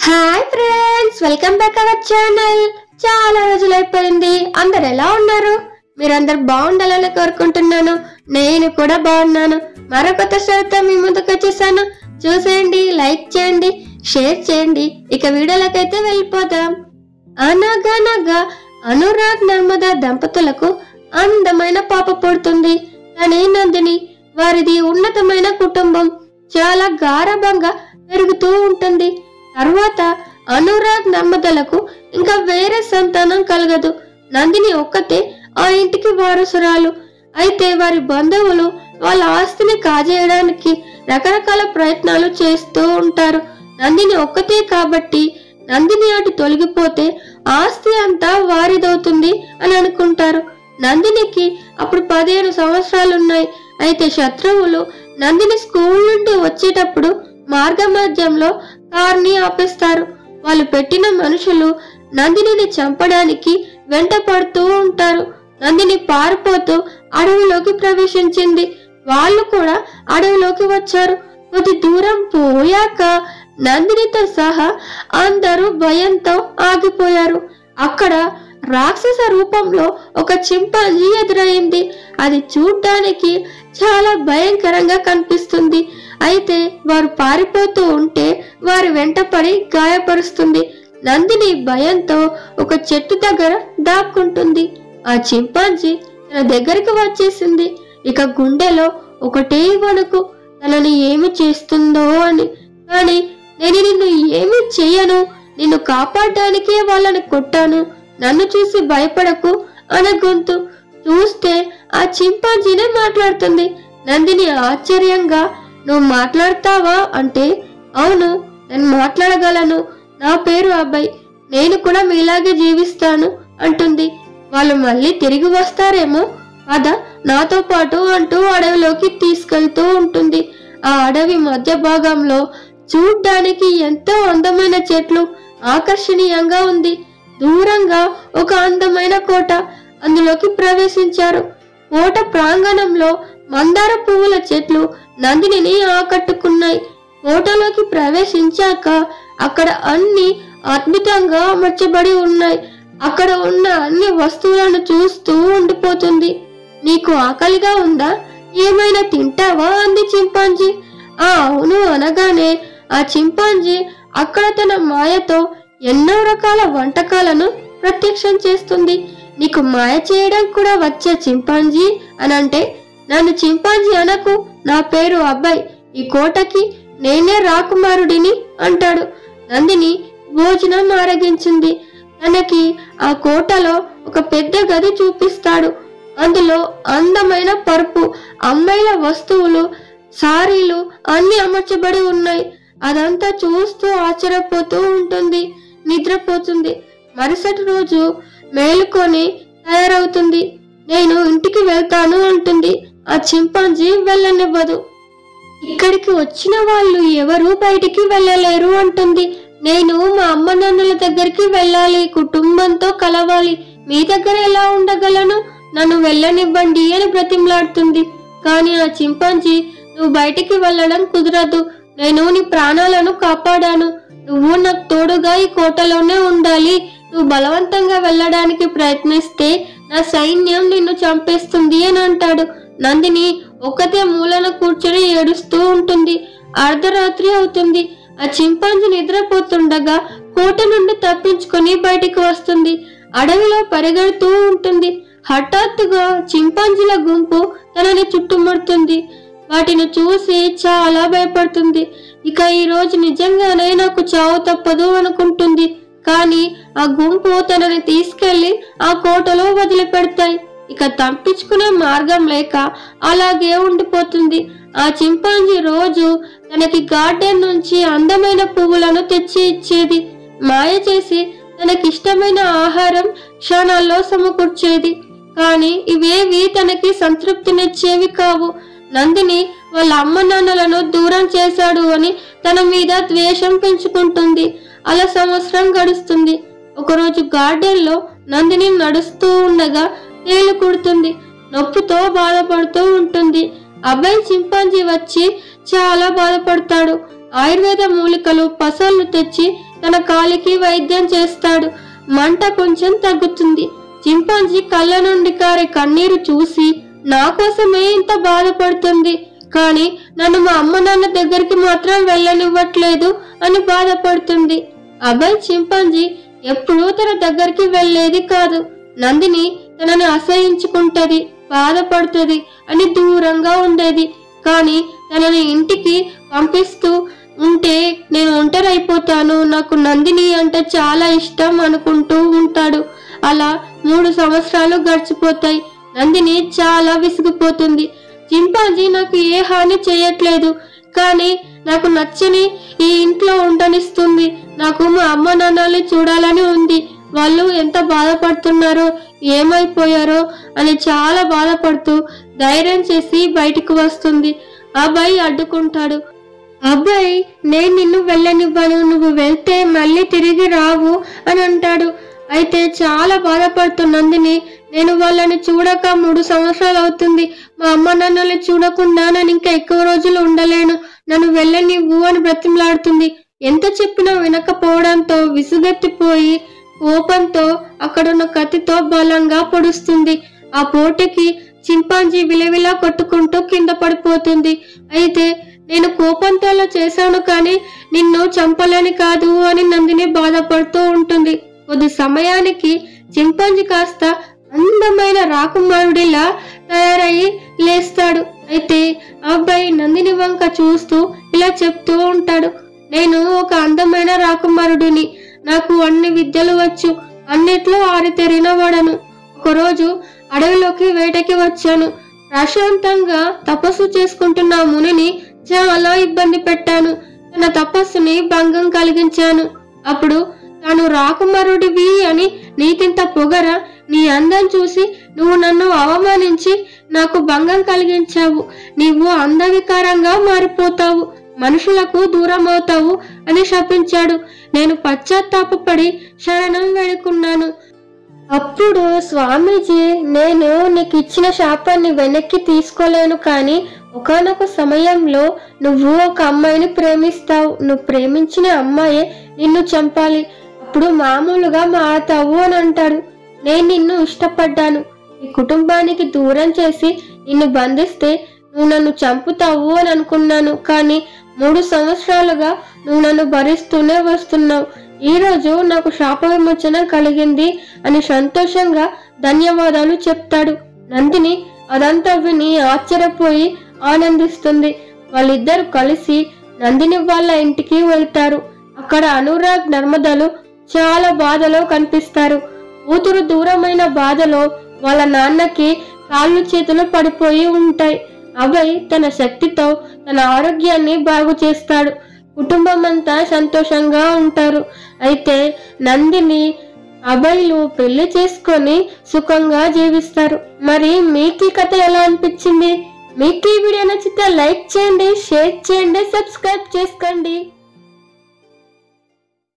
hi friends welcome back our channel చాలా రోజులు అయిపోయింది అందరు ఎలా ఉన్నారు మీరందరు బాగుండాలని కోరుకుంటున్నాను నేను కూడా బాగున్నాను మరో కొత్త స్టోరీతో మీ ముందుకు వచ్చేసాను చూసేయండి లైక్ చేయండి షేర్ చేయండి ఇక వీడియోలకైతే వెళ్ళిపోదాం అనగనగా అనురాగ్ నర్మదా దంపతులకు అందమైన పాప పుడుతుంది కానీ నందిని వారిది ఉన్నతమైన కుటుంబం చాలా గారభంగా పెరుగుతూ ఉంటుంది తర్వాత అనురాగ్ నర్మదలకు ఇంకా వేరే సంతానం కలగదు నందిని ఒక్కతే ఆ ఇంటికి వారసురాలు అయితే వారి బంధువులు వాళ్ళ ఆస్తిని కాజేయడానికి రకరకాల ప్రయత్నాలు చేస్తూ ఉంటారు నందిని ఒక్కతే కాబట్టి నందిని అటు తొలగిపోతే ఆస్తి అంతా వారిదవుతుంది అని అనుకుంటారు నందినికి అప్పుడు పదిహేను సంవత్సరాలు ఉన్నాయి అయితే శత్రువులు నందిని స్కూల్ నుండి వచ్చేటప్పుడు మార్గ మధ్యంలో కార్ని ఆపేస్తారు వాళ్ళు పెట్టిన మనుషులు నందినిని చంపడానికి వెంట పడుతూ ఉంటారు నందిని పారిపోతూ అడవిలోకి ప్రవేశించింది వాళ్ళు కూడా అడవిలోకి వచ్చారు కొద్ది దూరం పోయాక నందినితో సహా అందరూ భయంతో ఆగిపోయారు అక్కడ రాక్షస రూపంలో ఒక చింపాంజీ ఎదురైంది అది చూడ్డానికి చాలా భయంకరంగా కనిపిస్తుంది అయితే వారు పారిపోతూ ఉంటే వారి వెంటపడి గాయపరుస్తుంది నందిని భయంతో ఒక చెట్టు దగ్గర దాక్కుంటుంది ఆ చింపాంజీ తన దగ్గరికి వచ్చేసింది ఇక గుండెలో ఒకటే వణుకు తనని ఏమి చేస్తుందో అని కానీ నేను నిన్ను ఏమి చెయ్యను నిన్ను కాపాడడానికే వాళ్ళని కొట్టాను నన్ను చూసి భయపడకు అన గొంతు చూస్తే ఆ చింపాంజీనే మాట్లాడుతుంది నందిని ఆశ్చర్యంగా నువ్వు మాట్లాడతావా అంటే అవును నేను మాట్లాడగలను నా పేరు అబ్బాయి నేను కూడా మీలాగే జీవిస్తాను అంటుంది వాళ్ళు మళ్ళీ తిరిగి వస్తారేమో పద నాతో పాటు అంటూ అడవిలోకి తీసుకెళ్తూ ఉంటుంది ఆ అడవి మధ్య భాగంలో చూడ్డానికి ఎంతో అందమైన చెట్లు ఆకర్షణీయంగా ఉంది దూరంగా ఒక అందమైన కోట అందులోకి ప్రవేశించారు కోట ప్రాంగణంలో మందార పువ్వుల చెట్లు నందినిని ఆకట్టుకున్నాయి కోటలోకి ప్రవేశించాక అక్కడ అన్ని అద్భుతంగా అమర్చబడి ఉన్నాయి అక్కడ ఉన్న అన్ని వస్తువులను చూస్తూ ఉండిపోతుంది నీకు ఆకలిగా ఉందా ఏమైనా తింటావా అంది చింపాంజీ ఆ అవును అనగానే ఆ చింపాంజీ అక్కడ తన మాయతో ఎన్నో రకాల వంటకాలను ప్రత్యక్షం చేస్తుంది నీకు మాయ చేయడం కూడా వచ్చే చింపాంజీ అని అంటే నన్ను చింపాంజీ అనకు నా పేరు అబ్బాయి ఈ కోటకి నేనే రాకుమారుడిని అంటాడు నందిని భోజనం ఆరగించింది తనకి ఆ కోటలో ఒక పెద్ద గది చూపిస్తాడు అందులో అందమైన పరుపు అమ్మాయిల వస్తువులు సారీలు అన్ని అమర్చబడి ఉన్నాయి అదంతా చూస్తూ ఆశ్చర్యపోతూ ఉంటుంది నిద్రపోతుంది మరుసటి రోజు మేలుకొని తయారవుతుంది నేను ఇంటికి వెళ్తాను అంటుంది ఆ చింపాంజీ వెళ్ళనివ్వదు ఇక్కడికి వచ్చిన వాళ్ళు ఎవరు బయటికి వెళ్ళలేరు అంటుంది నేను మా అమ్మ నాన్నల దగ్గరికి వెళ్ళాలి కుటుంబంతో కలవాలి మీ దగ్గర ఎలా ఉండగలను నన్ను వెళ్ళనివ్వండి అని బ్రతిమలాడుతుంది కానీ ఆ చింపాంజీ నువ్వు బయటికి వెళ్ళడం కుదరదు నేను నీ ప్రాణాలను కాపాడాను నువ్వు నాకు తోడుగా ఈ కోటలోనే ఉండాలి నువ్వు బలవంతంగా వెళ్ళడానికి ప్రయత్నిస్తే నా సైన్యం నిన్ను చంపేస్తుంది అని అంటాడు నందిని ఒకతే మూలన కూర్చొని ఏడుస్తూ ఉంటుంది అర్ధరాత్రి అవుతుంది ఆ చింపాంజీ నిద్రపోతుండగా కోట నుండి తప్పించుకొని బయటికి వస్తుంది అడవిలో పరిగెడుతూ ఉంటుంది హఠాత్తుగా చింపాంజీల గుంపు తనని చుట్టుముడుతుంది వాటిని చూసి చాలా భయపడుతుంది ఇక ఈ రోజు నిజంగానే నాకు చావు తప్పదు అనుకుంటుంది కానీ ఆ గుంపు తనని తీసుకెళ్లి ఆ కోటలో వదిలిపెడతాయి ఇక తప్పించుకునే మార్గం లేక అలాగే ఉండిపోతుంది ఆ చింపాంజీ రోజు తనకి గార్డెన్ నుంచి అందమైన పువ్వులను తెచ్చి ఇచ్చేది మాయ చేసి తనకిష్టమైన ఆహారం క్షణాల్లో సమకూర్చేది కానీ ఇవేవి తనకి సంతృప్తినిచ్చేవి కావు నందిని వాళ్ళ అమ్మ నాన్నలను దూరం చేశాడు అని తన మీద ద్వేషం పెంచుకుంటుంది అలా సంవత్సరం గడుస్తుంది ఒకరోజు గార్డెన్ లో నందిని నడుస్తూ ఉండగా తేలు కుడుతుంది నొప్పితో బాధపడుతూ ఉంటుంది అబ్బాయి చింపాంజీ వచ్చి చాలా బాధపడతాడు ఆయుర్వేద మూలికలు పసళ్ళు తెచ్చి తన కాలికి వైద్యం చేస్తాడు మంట కొంచెం తగ్గుతుంది చింపాంజీ కళ్ళ నుండి కారే కన్నీరు చూసి నా కోసమే ఇంత బాధపడుతుంది కానీ నన్ను మా అమ్మ నాన్న దగ్గరికి మాత్రం వెళ్ళనివ్వట్లేదు అని బాధపడుతుంది అబ్బాయి చింపాంజీ ఎప్పుడూ తన దగ్గరికి వెళ్ళేది కాదు నందిని తనని అసహించుకుంటది బాధపడుతుంది అని దూరంగా ఉండేది కానీ తనని ఇంటికి పంపిస్తూ ఉంటే నేను ఒంటరైపోతాను నాకు నందిని అంటే చాలా ఇష్టం అనుకుంటూ ఉంటాడు అలా మూడు సంవత్సరాలు గడిచిపోతాయి నందిని చాలా విసిగిపోతుంది చింపాంజీ నాకు ఏ హాని చేయట్లేదు కానీ నాకు నచ్చని ఈ ఇంట్లో ఉండనిస్తుంది నాకు మా అమ్మ నాన్నల్ని చూడాలని ఉంది వాళ్ళు ఎంత బాధపడుతున్నారో ఏమైపోయారో అని చాలా బాధపడుతూ ధైర్యం చేసి బయటికి వస్తుంది అబ్బాయి అడ్డుకుంటాడు అబ్బాయి నేను నిన్ను వెళ్ళనివ్వను నువ్వు వెళ్తే మళ్ళీ తిరిగి రావు అని అంటాడు అయితే చాలా బాధపడుతున్నందుని నేను వాళ్ళని చూడక మూడు సంవత్సరాలు అవుతుంది మా అమ్మ నాన్నల్ని చూడకుండా నేను ఇంకా ఎక్కువ రోజులు ఉండలేను నన్ను వెళ్ళనివ్వు అని బ్రతిమలాడుతుంది ఎంత చెప్పినా వినకపోవడంతో విసుగెత్తిపోయి కోపంతో అక్కడున్న కత్తితో బలంగా పొడుస్తుంది ఆ పోటీకి చింపాంజీ విలవిలా కొట్టుకుంటూ కింద పడిపోతుంది అయితే నేను కోపంతో అలా చేశాను కానీ నిన్ను చంపలేని కాదు అని నందిని బాధపడుతూ ఉంటుంది కొద్ది సమయానికి చింపాంజీ కాస్త అందమైన రాకుమారుడిలా తయారయ్యి లేస్తాడు అయితే ఆ అబ్బాయి నందిని వంక చూస్తూ ఇలా చెప్తూ ఉంటాడు నేను ఒక అందమైన రాకుమారుడిని నాకు అన్ని విద్యలు వచ్చు అన్నిట్లో ఆరితేరిన వాడను ఒకరోజు అడవిలోకి వేటకి వచ్చాను ప్రశాంతంగా తపస్సు చేసుకుంటున్న ఆ మునిని చాలా ఇబ్బంది పెట్టాను తన తపస్సుని భంగం కలిగించాను అప్పుడు తాను రాకుమారుడివి అని నీతింత పొగర నీ అందం చూసి నువ్వు నన్ను అవమానించి నాకు భంగం కలిగించావు నీవు అందవికారంగా మారిపోతావు మనుషులకు దూరం అవుతావు అని శపించాడు నేను పశ్చాత్తాపపడి శరణం వేడుకున్నాను అప్పుడు స్వామీజీ నేను నీకు ఇచ్చిన శాపాన్ని వెనక్కి తీసుకోలేను కానీ ఒకనొక సమయంలో నువ్వు ఒక అమ్మాయిని ప్రేమిస్తావు నువ్వు ప్రేమించిన అమ్మాయే నిన్ను చంపాలి అప్పుడు మామూలుగా మారతావు అని అంటాడు నేను నిన్ను ఇష్టపడ్డాను నీ కుటుంబానికి దూరం చేసి నిన్ను బంధిస్తే నువ్వు నన్ను చంపుతావు అని అనుకున్నాను కానీ మూడు సంవత్సరాలుగా నువ్వు నన్ను భరిస్తూనే వస్తున్నావు ఈ రోజు నాకు శాప విమోచన కలిగింది అని సంతోషంగా ధన్యవాదాలు చెప్తాడు నందిని అదంతా విని ఆశ్చర్యపోయి ఆనందిస్తుంది వాళ్ళిద్దరు కలిసి నందిని వాళ్ళ ఇంటికి వెళ్తారు అక్కడ అనురాగ్ నర్మదలు చాలా బాధలో కనిపిస్తారు కూతురు దూరమైన బాధలో వాళ్ళ నాన్నకి కాళ్ళు చేతులు పడిపోయి ఉంటాయి అభయ్ తన శక్తితో తన ఆరోగ్యాన్ని బాగు చేస్తాడు కుటుంబం అంతా సంతోషంగా ఉంటారు అయితే నందిని అభయ్లు పెళ్లి చేసుకొని సుఖంగా జీవిస్తారు మరి మీకు ఈ కథ ఎలా అనిపించింది మీకు ఈ వీడియో నచ్చితే లైక్ చేయండి షేర్ చేయండి సబ్స్క్రైబ్ చేసుకోండి